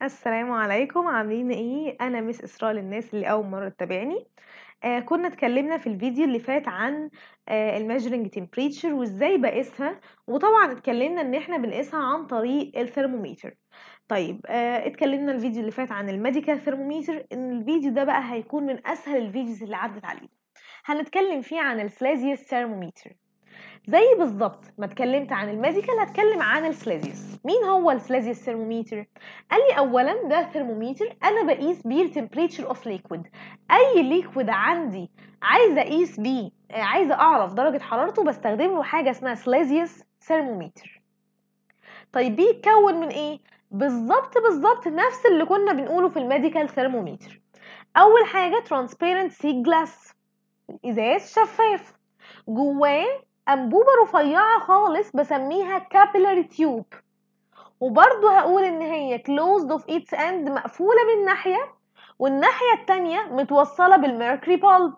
السلام عليكم عاملين ايه انا مس اسراء للناس اللي اول مره تتابعني آه كنا اتكلمنا في الفيديو اللي فات عن آه الميجرنج تمبريتشر وازاي بقيسها وطبعا اتكلمنا ان احنا بنقيسها عن طريق الثرمومتر طيب آه اتكلمنا الفيديو اللي فات عن الميديكال ثرمومتر ان الفيديو ده بقى هيكون من اسهل الفيديوز اللي عدت علينا هنتكلم فيه عن السلازيوس ثرمومتر زي بالظبط ما اتكلمت عن الميديكال هتكلم عن السلازيوس مين هو السلازيوس ثرمومتر قال لي اولا ده ثرمومتر انا بقيس بيه التمبريتشر اوف ليكويد اي ليكويد عندي عايزه اقيس بيه عايزه اعرف درجه حرارته بستخدم له حاجه اسمها سلازيوس ثرمومتر طيب بيتكون من ايه بالظبط بالظبط نفس اللي كنا بنقوله في الميديكال ثرمومتر اول حاجه ترانسبيرنت سي جلاس ازاز شفاف جواه انبوبه رفيعه خالص بسميها كابيلاري تيوب وبرضه هقول ان هي closed of its end مقفوله من ناحيه والناحيه التانية متوصله بالميركوري بالب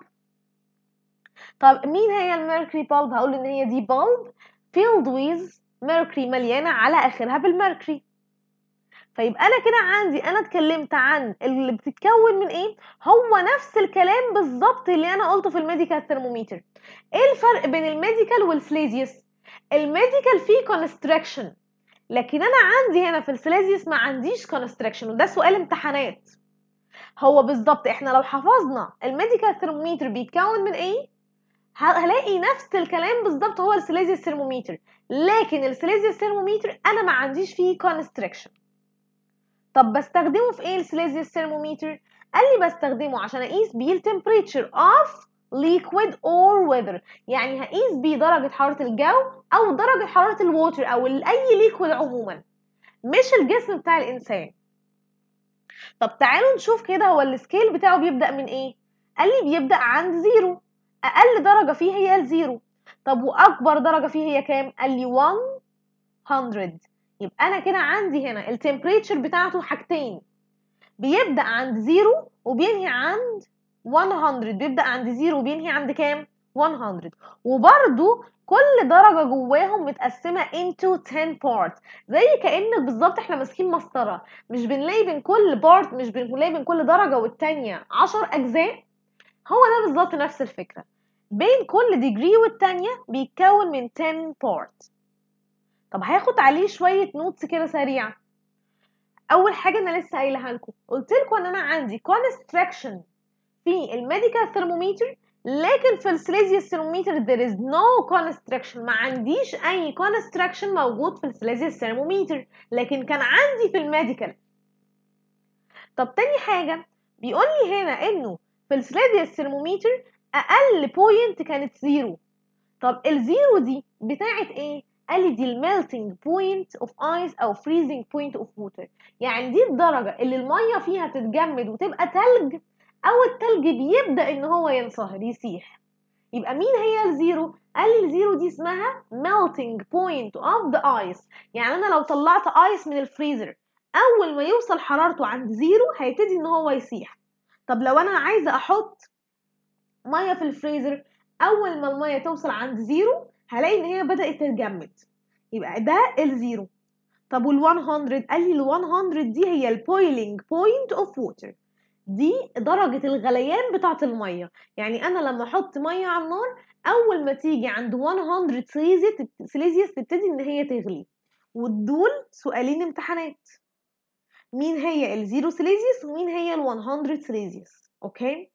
طب مين هي الميركوري بالب هقول ان هي دي بالب filled with mercury مليانه على اخرها بالميركوري فيبقى انا كده عندي انا اتكلمت عن اللي بتتكون من ايه هو نفس الكلام بالظبط اللي انا قلته في الميديكال ثرمومتر ايه الفرق بين الميديكال والسليزيوس الميديكال فيه كونستراكشن لكن انا عندي هنا في السليزيوس ما عنديش كونستراكشن وده سؤال امتحانات هو بالظبط احنا لو حفظنا الميديكال ثرمومتر بيتكون من ايه هلاقي نفس الكلام بالظبط هو السليزيوس ثرمومتر لكن السليزيوس ثرمومتر انا ما عنديش فيه كونستراكشن طب بستخدمه في ايه السليزيوس ثرمومتر قال لي بستخدمه عشان اقيس بيه التمبريتشر اوف liquid or weather يعني هقيس بيه درجة حرارة الجو أو درجة حرارة الووتر أو أي ليكويد عموما مش الجسم بتاع الإنسان طب تعالوا نشوف كده هو السكيل بتاعه بيبدأ من إيه؟ قال لي بيبدأ عند زيرو أقل درجة فيه هي الزيرو طب وأكبر درجة فيه هي كام؟ قال لي 100 يبقى أنا كده عندي هنا التمبريتشر بتاعته حاجتين بيبدأ عند زيرو وبينهي عند 100 بيبدأ عند زيرو وبينهي عند كام؟ 100 وبرده كل درجة جواهم متقسمة into 10 parts زي كأن بالظبط احنا ماسكين مسطرة مش بنلاقي بين كل بارت مش بنلاقي بين كل درجة والتانية 10 أجزاء هو ده بالظبط نفس الفكرة بين كل ديجري والتانية بيتكون من 10 parts طب هاخد عليه شوية نوتس كده سريعة أول حاجة أنا لسه قايلها لكم قلت لكم إن أنا عندي constriction في الميديكال ثرمومتر لكن في السليزيوس ثرمومتر there is no constriction ما عنديش اي constriction موجود في السليزيوس ثرمومتر لكن كان عندي في الميديكال طب تاني حاجة بيقول لي هنا انه في السليزيوس ثرمومتر اقل بوينت كانت زيرو طب الزيرو دي بتاعت ايه قال لي دي الميلتنج بوينت اوف ايس او فريزنج بوينت اوف ووتر يعني دي الدرجة اللي المية فيها تتجمد وتبقى تلج او التلج بيبدا ان هو ينصهر يسيح يبقى مين هي الزيرو قال لي الزيرو دي اسمها melting point of the ice يعني انا لو طلعت ايس من الفريزر اول ما يوصل حرارته عند زيرو هيبتدي ان هو يسيح طب لو انا عايزه احط ميه في الفريزر اول ما الميه توصل عند زيرو هلاقي ان هي بدات تتجمد يبقى ده الزيرو طب وال100 قال لي ال100 دي هي البويلينج بوينت اوف ووتر دي درجة الغليان بتاعة المية يعني أنا لما أحط مية على النار أول ما تيجي عند 100 سيليزيوس تبتدي إن هي تغلي ودول سؤالين امتحانات مين هي الزيرو سيليزيوس ومين هي ال 100 سيليزيوس أوكي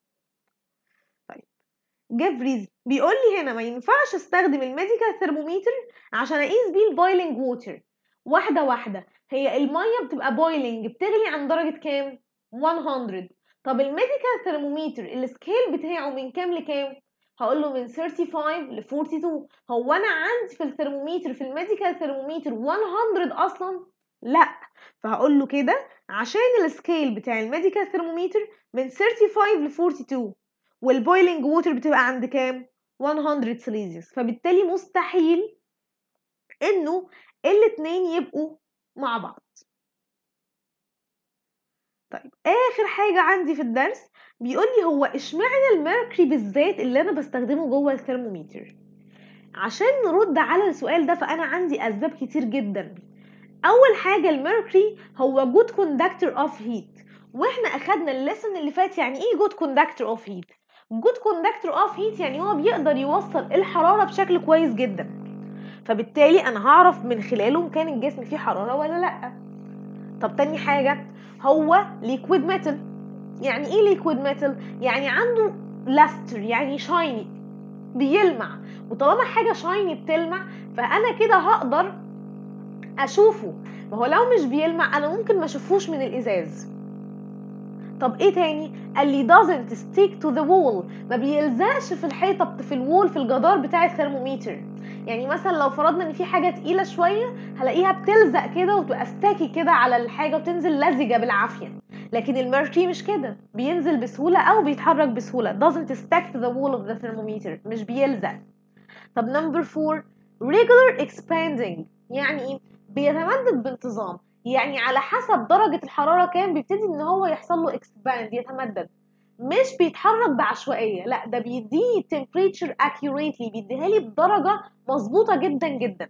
طيب جيفريز بيقول لي هنا ما ينفعش استخدم الميديكال ثرمومتر عشان اقيس بيه البويلنج ووتر واحده واحده هي الميه بتبقى بويلنج بتغلي عن درجه كام 100 طب الميديكال ثرمومتر السكيل بتاعه من كام لكام هقول له من 35 ل 42 هو انا عندي في الثرمومتر في الميديكال ثرمومتر 100 اصلا لا فهقول له كده عشان السكيل بتاع الميديكال ثرمومتر من 35 ل 42 والبويلنج ووتر بتبقى عند كام 100 سيليزيوس فبالتالي مستحيل انه الاتنين يبقوا مع بعض طيب اخر حاجه عندي في الدرس بيقول لي هو اشمعنى الميركوري بالذات اللي انا بستخدمه جوه الثرمومتر عشان نرد على السؤال ده فانا عندي اسباب كتير جدا اول حاجه الميركوري هو جود كوندكتور اوف هيت واحنا اخدنا الليسن اللي فات يعني ايه جود كوندكتور اوف هيت جود كوندكتور اوف هيت يعني هو بيقدر يوصل الحراره بشكل كويس جدا فبالتالي انا هعرف من خلاله ان كان الجسم فيه حراره ولا لا طب تاني حاجه هو ليكويد ميتال يعني ايه ليكويد ميتال يعني عنده لاستر يعني شايني بيلمع وطالما حاجه شايني بتلمع فانا كده هقدر اشوفه ما هو لو مش بيلمع انا ممكن ما اشوفوش من الازاز طب ايه تاني قال لي doesn't stick to the wall ما بيلزقش في الحيطه في الوول في الجدار بتاع الثرمومتر يعني مثلا لو فرضنا ان في حاجه تقيله شويه هلاقيها بتلزق كده وتبقى ستاكي كده على الحاجه وتنزل لزجه بالعافيه لكن الميركوري مش كده بينزل بسهوله او بيتحرك بسهوله doesn't stick to the wall of the thermometer مش بيلزق طب نمبر 4 regular expanding يعني ايه بيتمدد بانتظام يعني على حسب درجة الحرارة كام بيبتدي ان هو يحصل له expand يتمدد مش بيتحرك بعشوائية لا ده بيديني temperature accurately بيديها لي بدرجة مظبوطة جدا جدا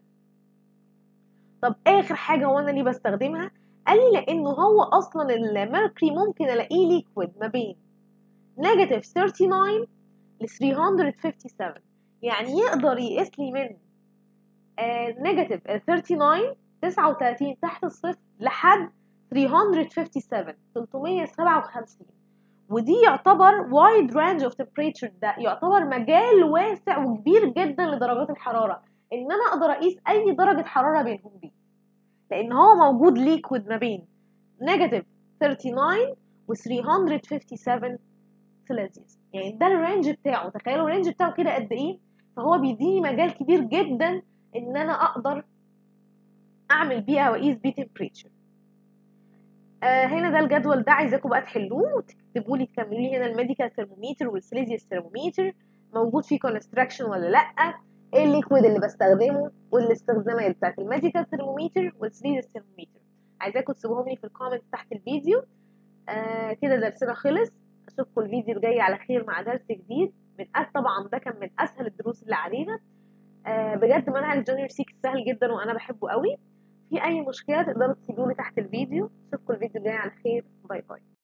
طب اخر حاجة هو انا ليه بستخدمها قال لي لانه هو اصلا الميركوري ممكن الاقيه ليكويد ما بين نيجاتيف 39 ل 357 يعني يقدر يقيس لي من نيجاتيف 39 39 تحت الصفر لحد 357 357 ودي يعتبر wide range of temperature ده يعتبر مجال واسع وكبير جدا لدرجات الحرارة ان انا اقدر اقيس اي درجة حرارة بينهم دي لان هو موجود ليكويد ما بين نيجاتيف 39 و 357 سيليزيوس يعني ده الرينج بتاعه تخيلوا الرينج بتاعه كده قد ايه فهو بيديني مجال كبير جدا ان انا اقدر اعمل بيها واقيس بيه تمبريتشر آه هنا ده الجدول ده عايزاكم بقى تحلوه وتكتبوا لي تكملوا لي هنا الميديكال ثرمومتر والسيليزيوس ثرمومتر موجود فيه كونستراكشن ولا لا ايه الليكويد اللي بستخدمه والاستخدامات بتاعت الميديكال ثرمومتر والسيليزيوس ثرمومتر عايزاكم تسيبوهم لي في الكومنت تحت الفيديو آه كده درسنا خلص اشوفكم الفيديو الجاي على خير مع درس جديد من أس طبعا ده كان من اسهل الدروس اللي علينا آه بجد منهج جونيور 6 سهل جدا وانا بحبه قوي في اي مشكله تقدروا تسيبولي تحت الفيديو اشوفكم الفيديو الجاي على خير باي باي